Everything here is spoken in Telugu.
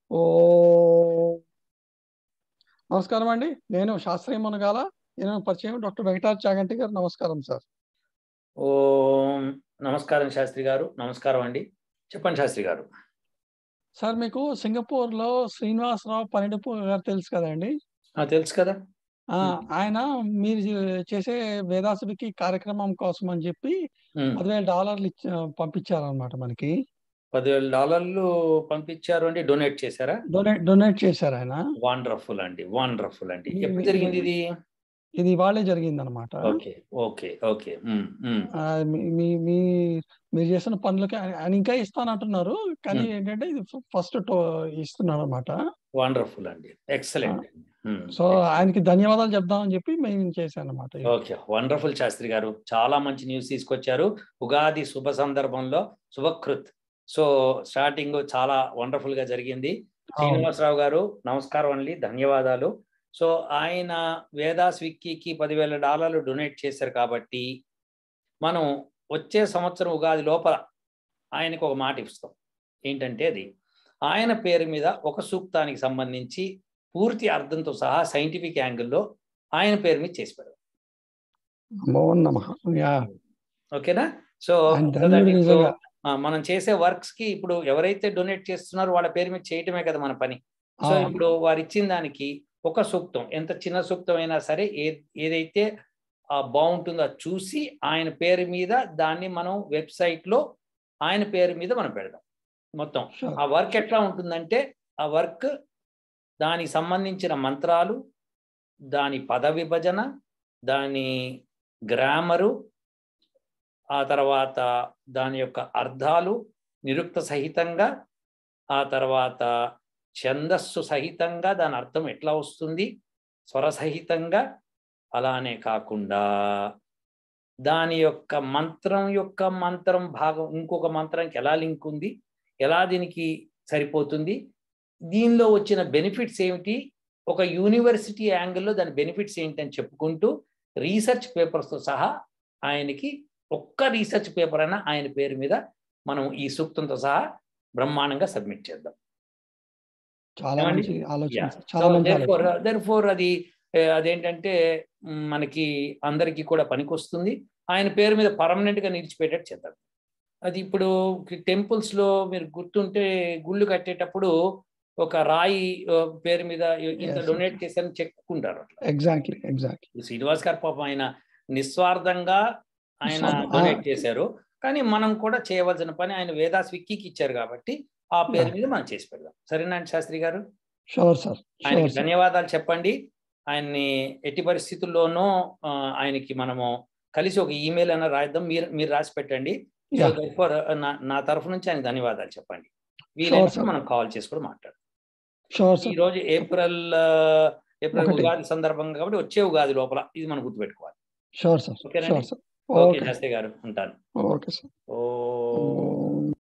ఓ నమస్కారం అండి నేను శాస్త్రీయ మునగాల నేను పరిచయం డాక్టర్ వెంకటాచ చాగంటి గారు నమస్కారం సార్ ఓం నమస్కారం శాస్త్రి గారు నమస్కారం అండి చెప్పండి శాస్త్రి గారు సార్ మీకు సింగపూర్ లో శ్రీనివాసరావు పన్నెండుపు గారు తెలుసు కదండి ఆ, తెలుసు కదా ఆ, మ్మ్. ఆయన మీరు చే- చేసే వేదాసుడికి కార్యక్రమం కోసం అని చెప్పి ఉమ్, పదివేల డాలర్లు ఇచ్చి పంపించారనమాట మనకి పదివేల డాలర్లు పంపించారు అండి డొనేట్ చేశారా డొనేట్ డొనేట్ చేశారు ఆయన వండర్ఫుల్ అండి వండర్ఫుల్ అండి మీ- ఎప్పుడు మీ- జరిగింది ఇది ఇది ఇవాళే జరిగింది అనమాట okay okay okay um, um, మీ మీ మీరు చేసిన పనులకి ఆయన ఆయన ఇంకా ఇస్తానంటున్నారు కానీ మ్మ్. ఏంటంటే ఇది ఫస్ట్ ఇస్తున్నారు అనమాట వండర్ఫుల్ అండి ఎక్సలెంట్ అండి ఉమ్, సో ఆయనకి ధన్యవాదాలు చెప్దామని చెప్పి మేము చేశాను అనమాట ఓకే వండర్ఫుల్ శాస్త్రి గారు చాలా మంచి న్యూస్ తీసుకొచ్చారు ఉగాది శుభ సందర్భంలో శుభకృత్ సో స్టార్టింగ్ చాలా వండర్ఫుల్ గా జరిగింది శ్రీనివాసరావు గారు నమస్కారం అండి ధన్యవాదాలు సో ఆయన వేదాస్ విక్కీకి పదివేల డాలర్లు డొనేట్ చేశారు కాబట్టి మనం వచ్చే సంవత్సరం ఉగాది లోపల ఆయనకు ఒక మాట ఇస్తాం ఏంటంటే అది ఆయన పేరు మీద ఒక సూక్తానికి సంబంధించి పూర్తి అర్థంతో సహా సైంటిఫిక్ యాంగిల్లో ఆయన పేరు మీద చేసి పెడదాం మోహన్ నమ యా ఓకేనా సో ఆయన ధన్యుడు సో, నిజంగా. ఆ, మనం చేసే వర్క్స్ కి ఇప్పుడు ఎవరైతే డొనేట్ చేస్తున్నారో వాళ్ళ పేరు మీద చేయటమే కదా మన పని సో ఆ, ఇప్పుడు వారు ఇచ్చిన దానికి ఒక సూక్తం ఎంత చిన్న సూక్తం అయినా సరే ఏ ఏదైతే ఆ, బాగుంటుందో అది చూసి ఆయన పేరు మీద దాన్ని మనం వెబ్సైట్ లో ఆయన పేరు మీద మనం పెడదాం మొత్తం sure. ఆ వర్క్ ఎట్లా ఉంటుందంటే ఆ వర్క్ దానికి సంబంధించిన మంత్రాలు దాని పద విభజన దాని గ్రామరు ఆ తర్వాత దాని యొక్క అర్థాలు నిరుక్త సహితంగా ఆ తర్వాత ఛందస్సు సహితంగా దాని అర్థం ఎట్లా వస్తుంది స్వర సహితంగా అలానే కాకుండా దాని యొక్క మంత్రం యొక్క మంత్రం భాగం ఇంకొక మంత్రానికి ఎలా లింక్ ఉంది ఎలా దీనికి సరిపోతుంది దీనిలో వచ్చిన బెనిఫిట్స్ ఏమిటి ఒక యూనివర్సిటీ యాంగిల్లో దాని బెనిఫిట్స్ ఏంటి అని చెప్పుకుంటూ రీసెర్చ్ పేపర్స్తో సహా ఆయనకి ఒక్క రీసెర్చ్ పేపర్ అయినా ఆయన పేరు మీద మనం ఈ సూక్తంతో సహా బ్రహ్మాండంగా సబ్మిట్ చేద్దాం చాలా ఏమండి? మంచి ఆలోచన సార్. చాలా మంచి దెర్ఫోర్ ఆలోచన దెర్ఫోర్ అది ఏ, అదేంటంటే మ్, మనకి అందరికీ కూడా పనికొస్తుంది ఆయన పేరు మీద పర్మనెంట్ గా నిలిచిపోయేటట్టు చేద్దాం అది ఇప్పుడు టెంపుల్స్ లో మీరు గుర్తుంటే గుళ్ళు కట్టేటప్పుడు ఒక రాయి ఆ, పేరు మీద ఇంత Yes. డొనేట్ చేశారని చెప్పుకుంటారు అట్లా ఎగ్జాక్ట్లీ ఎగ్జాక్ట్లీ శ్రీనివాస్ గారు పాపం ఆయన నిస్వార్థంగా ఆయన నిస్వార్థం. డొనేట్ ఆ. చేశారు కానీ మనం కూడా చేయవలసిన పని ఆయన వేదాస్ విక్కీకి ఇచ్చారు కాబట్టి ఆ పేరు Yeah. మీద మనం చేసి పెడదాం సరేనా అండి శాస్త్రి గారు షూర్ సార్ ఆయనకి షూర్ సార్ ధన్యవాదాలు చెప్పండి ఆయన్ని ఎట్టి పరిస్థితుల్లోనూ ఆ, ఆయనకి మనము కలిసి ఒక ఈమెయిల్ అయినా రాద్దాం మీరు మీరు రాసి పెట్టండి సో Yeah. therefore, నా నా తరఫు నుంచి ఆయన ధన్యవాదాలు చెప్పండి వీలైనప్పుడు sir. మనం కాల్ చేసి కూడా మాట్లాడదాం షూర్ ఈ సార్ రోజు ఏప్రిల్ ఆ, ఏప్రిల్ ఒకటి. ఉగాది సందర్భంగా కాబట్టి వచ్చే ఉగాది లోపల ఇది మనం గుర్తుపెట్టుకోవాలి షూర్ సార్ ఓకేనండి? Sure sir okay okay Shastri గారు ఉంటాను ఓకే సార్ ఓ